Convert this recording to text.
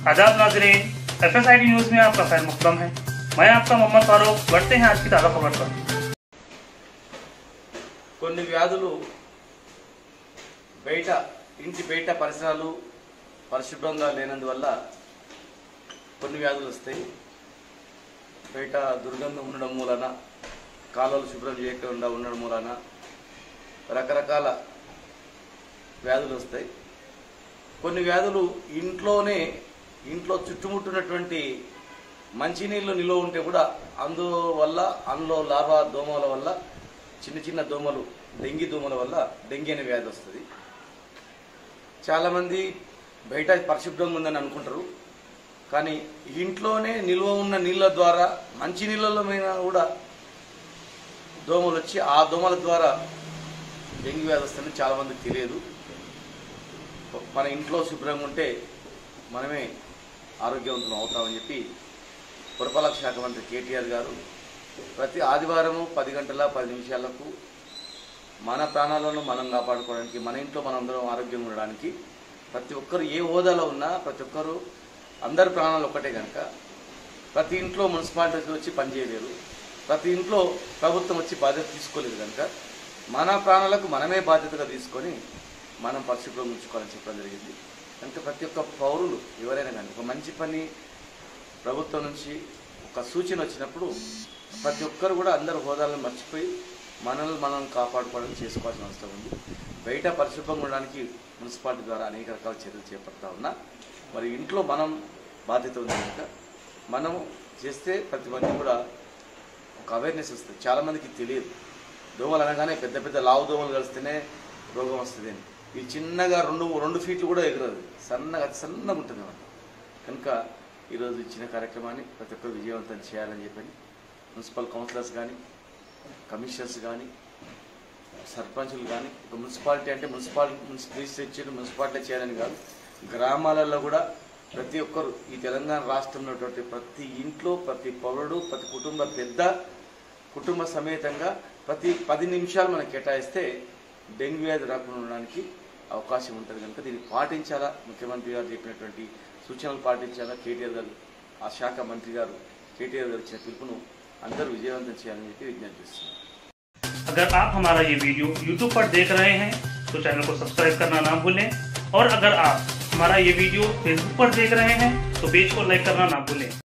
आदाब नाजरीन F S I D news में आपका खैर मुकदम है मैं आपका मोहम्मद फारूक बढ़ते हैं आज की ताज़ा खबर पर కొన్ని వ్యాధులు బయట ఇంటి బయట పరిసరాలు పరిశుభ్రంగా లేనందువల్ల కొన్ని వ్యాధులు వస్తాయి బయట దుర్గంధం ఉండడం మూలన కాలువలు శుభ్రం చేయకుండా ఉండడం మూలన రకరకాల వ్యాధులు వస్తాయి కొన్ని వ్యాధులు ఇంట్లోనే ఇంట్లో చుట్టుముట్టున్నటువంటి మంచినీళ్ళు నిల్వ ఉంటే కూడా అందువల్ల అందులో లార్వా దోమల వల్ల చిన్న చిన్న దోమలు డెంగీ దోమల వల్ల డెంగీ అనే వ్యాధి వస్తుంది చాలామంది బయట పరిశుభ్రంగా ఉందని అనుకుంటారు కానీ ఇంట్లోనే నిల్వ ఉన్న నీళ్ళ ద్వారా మంచి నీళ్ళలో మీద కూడా దోమలు వచ్చి ఆ దోమల ద్వారా డెంగ్యూ వ్యాధి వస్తుందని చాలామందికి తెలియదు మన ఇంట్లో శుభ్రంగా ఉంటే మనమే ఆరోగ్యవంతులం అవుతామని చెప్పి పురపాలక శాఖ మంత్రి కేటీఆర్ గారు ప్రతి ఆదివారము పది గంటల పది నిమిషాలకు మన ప్రాణాలను మనం కాపాడుకోవడానికి మన ఇంట్లో మనం అందరం ఆరోగ్యంగా ఉండడానికి ప్రతి ఒక్కరు ఏ హోదాలో ఉన్నా ప్రతి ఒక్కరు అందరి ప్రాణాలు ఒక్కటే కనుక ప్రతి ఇంట్లో మున్సిపాలిటీ వచ్చి పనిచేయలేరు ప్రతి ఇంట్లో ప్రభుత్వం వచ్చి బాధ్యత తీసుకోలేదు కనుక మన ప్రాణాలకు మనమే బాధ్యతగా తీసుకొని మనం పరిశుభ్రం ఉంచుకోవాలని చెప్పడం జరిగింది కనుక ప్రతి ఒక్క పౌరులు ఎవరైనా కానీ ఒక మంచి పని ప్రభుత్వం నుంచి ఒక సూచన వచ్చినప్పుడు ప్రతి ఒక్కరు కూడా అందరు హోదాలను మర్చిపోయి మనల్ని మనం కాపాడుకోవడం చేసుకోవాల్సిన అవసరం ఉంది బయట పరిశుభ్రంగా ఉండడానికి మున్సిపాలిటీ ద్వారా అనేక రకాల చర్యలు చేపడతా ఉన్నా మరి ఇంట్లో మనం బాధ్యత ఉంది కనుక మనము చేస్తే ప్రతి మంది కూడా ఒక అవేర్నెస్ వస్తుంది చాలామందికి తెలియదు దోమలు అనగానే పెద్ద పెద్ద లావు దోమలు కలిస్తేనే రోగం వస్తుంది అని ఈ చిన్నగా రెండు రెండు ఫీట్లు కూడా ఎగరదు సన్నగా అతి సన్నగా ఉంటుంది అన్నమాట కనుక ఈరోజు ఇచ్చిన కార్యక్రమాన్ని ప్రతి ఒక్కరు విజయవంతం చేయాలని చెప్పని మున్సిపల్ కౌన్సిలర్స్ కానీ కమిషనర్స్ కానీ సర్పంచులు కానీ ఒక మున్సిపాలిటీ అంటే మున్సిపాలిటీ రిజిస్ట్రేషన్ మున్సిపాలిటీ చేయాలని కాదు గ్రామాలలో కూడా ప్రతి ఒక్కరు ఈ తెలంగాణ రాష్ట్రంలో ఉన్నటువంటి ప్రతి ఇంట్లో ప్రతి పౌరుడు ప్రతి కుటుంబ పెద్ద కుటుంబ సమేతంగా ప్రతి పది నిమిషాలు మనం కేటాయిస్తే డెంగ్యూ వ్యాధి రాకుండా ఉండడానికి అవకాశం ఉంటుంది కనుక దీన్ని పాటించాలా ముఖ్యమంత్రి గారు చెప్పినటువంటి సూచనలు పాటించాలా కేటీఆర్ గారు ఆ శాఖ మంత్రి గారు కేటీఆర్ గారు ఇచ్చిన పిలుపును అందరూ విజయవంతం చేయాలని చెప్పి విజ్ఞప్తి చేస్తున్నారు अगर आप हमारा ये वीडियो YouTube पर देख रहे हैं तो चैनल को सब्सक्राइब करना ना भूलें और अगर आप हमारा ये वीडियो Facebook पर देख रहे हैं तो पेज को लाइक करना ना भूलें